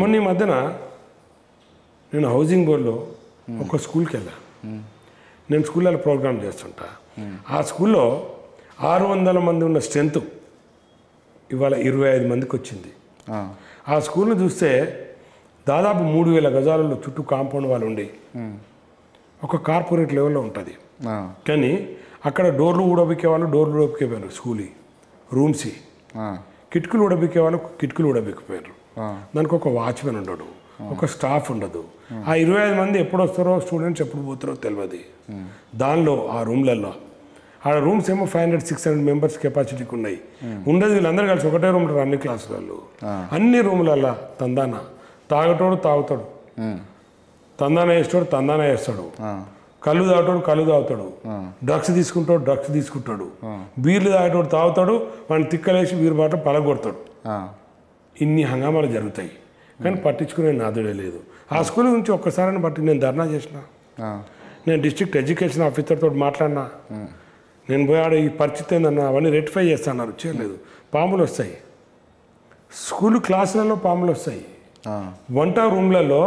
మొన్న ఈ మధ్యన నేను హౌసింగ్ బోర్డులో ఒక స్కూల్కి వెళ్ళా నేను స్కూల్లో ప్రోగ్రామ్ చేస్తుంటా ఆ స్కూల్లో ఆరు వందల మంది ఉన్న స్ట్రెంత్ ఇవాళ ఇరవై ఐదు మందికి వచ్చింది ఆ, ఆ స్కూల్ని చూస్తే దాదాపు మూడు వేల గజాలలో చుట్టూ కాంపౌండ్ వాళ్ళు ఉండి ఒక కార్పొరేట్ లెవెల్లో ఉంటుంది ఆ, కానీ అక్కడ డోర్లు ఊడబికే వాళ్ళు డోర్లు ఊడబికేవారు స్కూల్ రూమ్స్ ఆ, కిటికీలు ఊడబికే వాళ్ళు కిటికీలు ఊడబిక్కిపోయారు ఆ, దానికి ఒక వాచ్మెన్ ఉండడు ఒక స్టాఫ్ ఉండదు ఆ ఇరవై ఐదు మంది ఎప్పుడు వస్తారో స్టూడెంట్స్ ఎప్పుడు పోతారో తెలియదు దానిలో ఆ రూమ్లలో ఆ రూమ్స్ ఏమో five hundred six hundred members కెపాసిటీకి ఉన్నాయి ఉండేది వీళ్ళందరూ కలిసి ఒకటే రూమ్ ఉంటారు అన్ని క్లాసులలో అన్ని రూములల్లో తందాన తాగటోడు తాగుతాడు ఉమ్, తందాన వేస్తాడు తందాన వేస్తాడు ఆ, కళ్ళు తాగుతాడు కళ్ళు తాగుతాడు డ్రగ్స్ తీసుకుంటాడు డ్రగ్స్ తీసుకుంటాడు బీర్లు తాగేటోడు తాగుతాడు వాడిని తిక్కలేసి బీరు బాట పలగొడతాడు ఆ, ఇన్ని హంగామాలు జరుగుతాయి కానీ పట్టించుకునే నాదుడే లేదు ఆ స్కూల్ గురించి ఒక్కసారి బట్టి నేను ధర్నా చేసిన ఆ, నేను డిస్ట్రిక్ట్ ఎడ్యుకేషన్ ఆఫీసర్తో మాట్లాడినా నేను పోయాడు ఈ పరిస్థితి ఏందన్నా అవన్నీ రెక్టిఫై చేస్తాన్నారు చేయలేదు పాములు వస్తాయి స్కూల్ క్లాసులలో పాములు వస్తాయి ఆ, వంట రూమ్లలో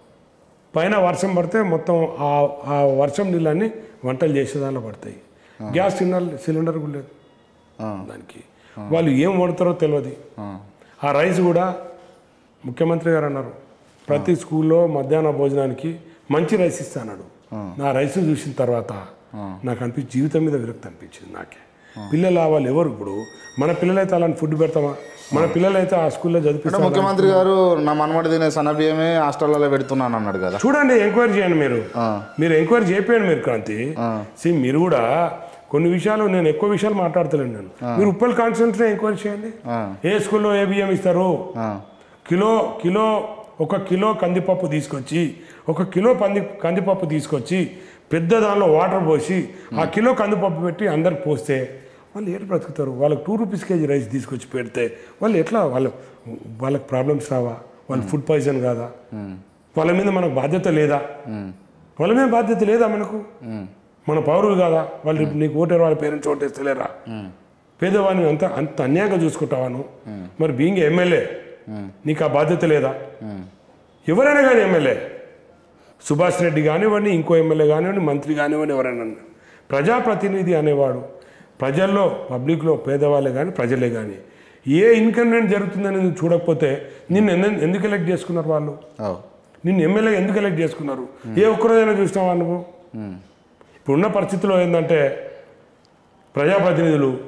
పైన వర్షం పడితే మొత్తం ఆ ఆ వర్షం నీళ్ళన్నీ వంటలు చేసేదానిలో పడతాయి గ్యాస్ సిలిండర్ సిలిండర్ కూడా లేదు ఆ, దానికి వాళ్ళు ఏం వండుతారో తెలియదు ఆ, ఆ రైస్ కూడా ముఖ్యమంత్రి గారు అన్నారు ప్రతి స్కూల్లో మధ్యాహ్న భోజనానికి మంచి రైస్ ఇస్తాడు నా రైస్ చూసిన తర్వాత నాకు అనిపించి జీవితం మీద విరక్తి అనిపించింది నాకే పిల్లలు వాళ్ళు ఎవరు ఇప్పుడు మన పిల్లలైతే అలాంటి ఫుడ్ పెడతామా మన పిల్లలైతే ఆ స్కూల్లో అంటే చదివిస్తాం ముఖ్యమంత్రి గారు నా మనమడి తినే సన్నబియ్యమే హాస్టల్లో పెడుతున్నాను అన్నాడు కదా చూడండి ఎంక్వైరీ చేయండి మీరు ఆ, మీరు ఎంక్వైరీ చేయండి మీరు క్రాంతి ఆ. సి మీరు కూడా కొన్ని విషయాలు నేను ఎక్కువ విషయాలు మాట్లాడతలేను నేను మీరు ఉప్పల్ కాన్స్టిట్యూన్సీ ఎంక్వైరీ చేయండి ఆ, ఏ స్కూల్లో ఏ బియ్యం ఇస్తారు ఆ, కిలో కిలో ఒక కిలో కందిపప్పు తీసుకొచ్చి ఒక కిలో పంది కందిపప్పు తీసుకొచ్చి పెద్ద దానిలో వాటర్ పోసి ఆ కిలో కందిపప్పు పెట్టి అందరికి పోస్తే వాళ్ళు ఎట్లా బ్రతుకుతారు వాళ్ళకి టూ రూపీస్ కేజీ రైస్ తీసుకొచ్చి పెడితే వాళ్ళు ఎట్లా వాళ్ళ వాళ్ళకి ప్రాబ్లమ్స్ రావా వాళ్ళు ఫుడ్ పాయిజన్ కాదా వాళ్ళ మీద మనకు బాధ్యత లేదా ఉమ్, వాళ్ళ మీద బాధ్యత లేదా మనకు ఉమ్, మన పౌరులు కాదా వాళ్ళు రేపు నీకు ఓటేరు వాళ్ళ పేరెంట్స్ ఓటేస్తలేరా ఉమ్, పేదవాడిని అంత అంత అన్యాయంగా చూసుకుంటావా నువ్వు మరి బీయింగ్ ఎమ్మెల్యే ఉమ్, నీకు ఆ బాధ్యత లేదా ఉమ్, ఎవరైనా కానీ ఎమ్మెల్యే సుభాష్ రెడ్డి కానివ్వండి ఇంకో ఎమ్మెల్యే కానివ్వండి మంత్రి కానివ్వండి ఎవరైనా ప్రజాప్రతినిధి అనేవాడు ప్రజల్లో పబ్లిక్లో పేదవాళ్ళే కానీ ప్రజలే కానీ ఏ ఇన్కన్వీనియంట్ జరుగుతుందని నువ్వు చూడకపోతే నిన్ను ఎందు- ఎందుకు ఎలక్ట్ చేసుకున్నారు వాళ్ళు అవు, నిన్ను ఎమ్మెల్యే ఎందుకు ఎలక్ట్ చేసుకున్నారు ఏ ఒక్కరోజైనా చూసినావా నువ్వు ఉమ్, ఇప్పుడున్న పరిస్థితిలో ఏంటంటే ప్రజాప్రతినిధులు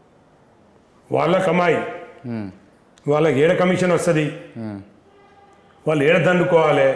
వాళ్ళ కమాయి ఉమ్, వాళ్ళకి ఏడ కమిషన్ వస్తుంది ఉమ్, వాళ్ళు ఏడ దండుకోవాలి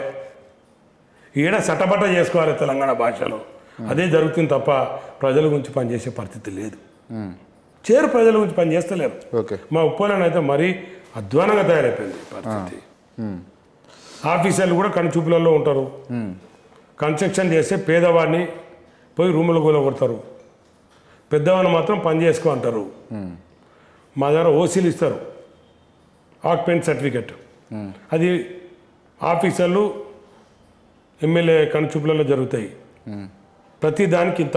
ఏడ సటబట చేసుకోవాలి తెలంగాణ భాషలో అదే జరుగుతుంది తప్ప ప్రజల గురించి పనిచేసే పరిస్థితి లేదు ఉమ్, చేరు ప్రజల గురించి పనిచేస్తలేరు ఓకే మా ఉప్పోలను అయితే మరీ అధ్వానంగా తయారైపోయింది ఈ పరిస్థితి ఉమ్, ఆఫీసర్లు కూడా కనుచూపులలో ఉంటారు ఉమ్, కన్స్ట్రక్షన్ చేస్తే పేదవాడిని పోయి రూములు కూడా కొడతారు పెద్దవాడిని మాత్రం పని చేసుకో అంటారు ఉమ్, మా దగ్గర ఓసీలు ఇస్తారు ఆక్యుపెంట్ సర్టిఫికెట్ ఉమ్, అది ఆఫీసర్లు ఎమ్మెల్యే కనుచూపులలో జరుగుతాయి ఉమ్, ప్రతి దానికి ఇంత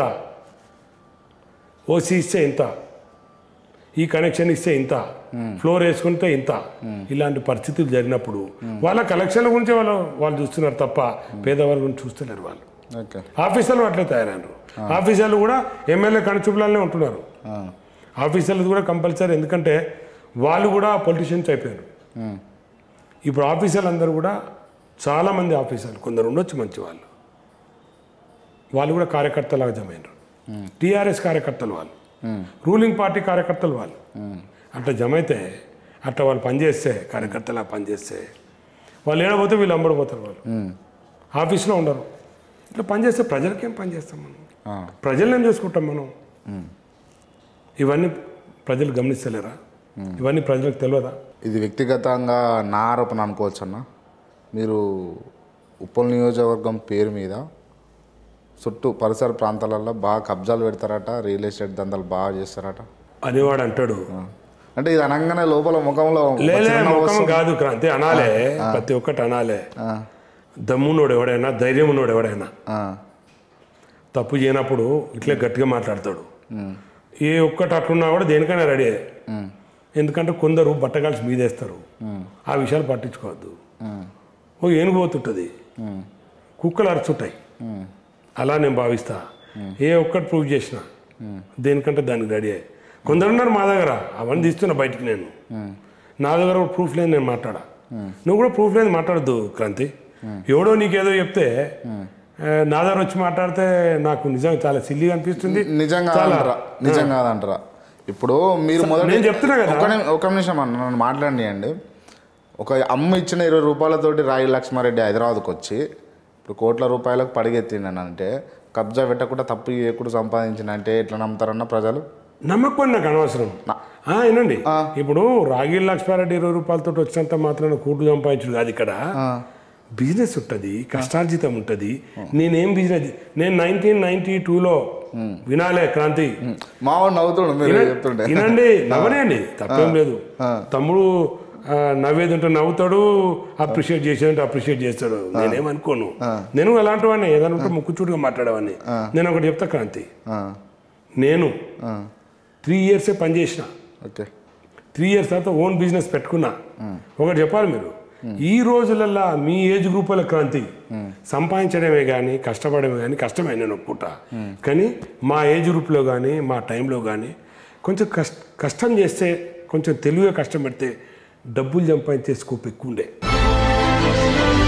ఓసీ ఇస్తే ఇంత ఈ కనెక్షన్ ఇస్తే ఇంత ఫ్లోర్ వేసుకుంటే ఇంత ఇలాంటి పరిస్థితులు జరిగినప్పుడు వాళ్ళ కలెక్షన్ల గురించి వాళ్ళు వాళ్ళు చూస్తున్నారు తప్ప పేదవాళ్ళ గురించి చూస్తలేరు వాళ్ళు ఓకే ఆఫీసర్లు అట్లే తయారైనారు ఆఫీసర్లు కూడా ఎమ్మెల్యే కనుచూపులనే ఉంటున్నారు ఆ, ఆఫీసర్లు కూడా కంపల్సరీ ఎందుకంటే వాళ్ళు కూడా పొలిటీషియన్స్ అయిపోయారు ఉమ్, ఇప్పుడు ఆఫీసర్లు అందరూ కూడా చాలామంది ఆఫీసర్లు కొందరు ఉండొచ్చు మంచి వాళ్ళు వాళ్ళు కూడా కార్యకర్తలాగా జమైనరు టీఆర్ఎస్ కార్యకర్తలు వాళ్ళు ఉమ్, రూలింగ్ పార్టీ కార్యకర్తలు వాళ్ళు ఉమ్, అట్లా జమైతే అట్లా వాళ్ళు పనిచేస్తే కార్యకర్తలా పనిచేస్తే వాళ్ళు ఏడబోతే వీళ్ళు అమ్మడిపోతారు వాళ్ళు ఉమ్, ఆఫీస్లో ఉండరు ఇట్లా పనిచేస్తే ప్రజలకేం పని చేస్తాం మనం ఆ, ప్రజలనేం చూసుకుంటాం మనం ఉమ్. ఇవన్నీ ప్రజలు గమనిస్తలేరా ఇవన్నీ ప్రజలకు తెలియదా ఇది వ్యక్తిగతంగా నా ఆరోపణ అనుకోవచ్చు అన్న మీరు ఉప్పల్ నియోజకవర్గం పేరు మీద చుట్టూ పరిసర ప్రాంతాలలో బాగా కబ్జాలు పెడతారట రియల్ ఎస్టేట్ దందాలు బాగా చేస్తారట అనేవాడు అంటాడు అంటే ఇది అనగానే లోపల ముఖంలో ఒక లేలే చిన్న ముఖం వస్తువు- కాదు క్రాంతి అనాలే ప్రతి ఒక్కటి అనాలే ఆ, దమ్మునోడు ఎవడైనా ధైర్యం ఉన్నోడు ఎవడైనా ఆ, తప్పు చేయనప్పుడు ఇట్లే గట్టిగా మాట్లాడతాడు ఉమ్, ఏ ఒక్కటి అట్లున్నా కూడా దేనికైనా రెడీ ఉమ్, ఎందుకంటే కొందరు బట్టగాల్సి మీదేస్తారు ఉమ్, ఆ విషయాలు పట్టించుకోవద్దు ఓ ఏనుగు పోతుంటుంది కుక్కలు అరుచుంటాయి అలా నేను భావిస్తా ఏ ఒక్కటి ప్రూవ్ చేసిన దేనికంటే దానికి రెడీ అయ్యి కొందరు ఉన్నారు మా దగ్గర అవన్నీ తీస్తున్నా బయటికి నేను నా దగ్గర కూడా ప్రూఫ్ లేదు నేను మాట్లాడా నువ్వు కూడా ప్రూఫ్ లేదు మాట్లాడద్దు క్రాంతి ఎవడో నీకేదో చెప్తే ఆ, నా దగ్గర వచ్చి మాట్లాడితే నాకు నిజంగా చాలా సిల్లిగా అనిపిస్తుంది నిజంగా చాలా అంటారా నిజంగా అంటారా ఇప్పుడు మీరు మొదటి నేను చెప్తున్నా కదా. ఒక నిమి- ఒక నిమిషం అన్న నన్ను మాట్లాడియండి ఒక అమ్మ ఇచ్చిన ఇరవై రూపాయలతోటి రాయి లక్ష్మారెడ్డి హైదరాబాద్కి వచ్చి ఇప్పుడు కోట్ల రూపాయలకు పడిగెత్తిండని అంటే కబ్జా పెట్టకుండా తప్పు చేయకుండా సంపాదించిన అంటే ఎట్లా నమ్ముతారన్న ప్రజలు నమ్మకం నాకు అనవసరం ఆ, వినండి ఇప్పుడు రాగి లక్ష్మారెడ్డి ఇరవై రూపాయలతో వచ్చినంత మాత్రాన కూట్లు సంపాదించుడు కాదు ఇక్కడ బిజినెస్ ఉంటుంది కష్టార్జితం ఉంటుంది నేనేం బిజినెస్ నేను నైన్టీన్ నైన్టీ టూలో వినాలే క్రాంతి మా వాడు నవ్వుతుండు మీరు చెప్తుంటే వినండి నవ్వనేయండి తప్పేం లేదు తమ్ముడు ఆ, నవ్వేది ఉంటే నవ్వుతాడు అప్రిషియేట్ చేసేదంటే అప్రిషియేట్ చేస్తాడు నేనేమనుకోను నేను అలాంటి వాడిని ఏదైనా ఉంటే ముక్కుచూటుగా మాట్లాడేవాడిని నేను ఒకటి చెప్తా క్రాంతి ఆ, నేను ఆ, త్రీ ఇయర్సే పనిచేసిన ఓకే త్రీ ఇయర్స్ తర్వాత ఓన్ బిజినెస్ పెట్టుకున్నా ఒకటి చెప్పాలి మీరు ఈ రోజులల్లో మీ ఏజ్ గ్రూపుల క్రాంతి సంపాదించడమే కానీ కష్టపడమే కానీ కష్టమే నేను ఒప్పుకుంటా కానీ మా ఏజ్ గ్రూప్లో కానీ మా టైంలో కానీ కొంచెం కష్ట కష్టం చేస్తే కొంచెం తెలివిగా కష్టం పెడితే డబ్బులు సంపాదించే స్కోప్ ఎక్కువ ఉండే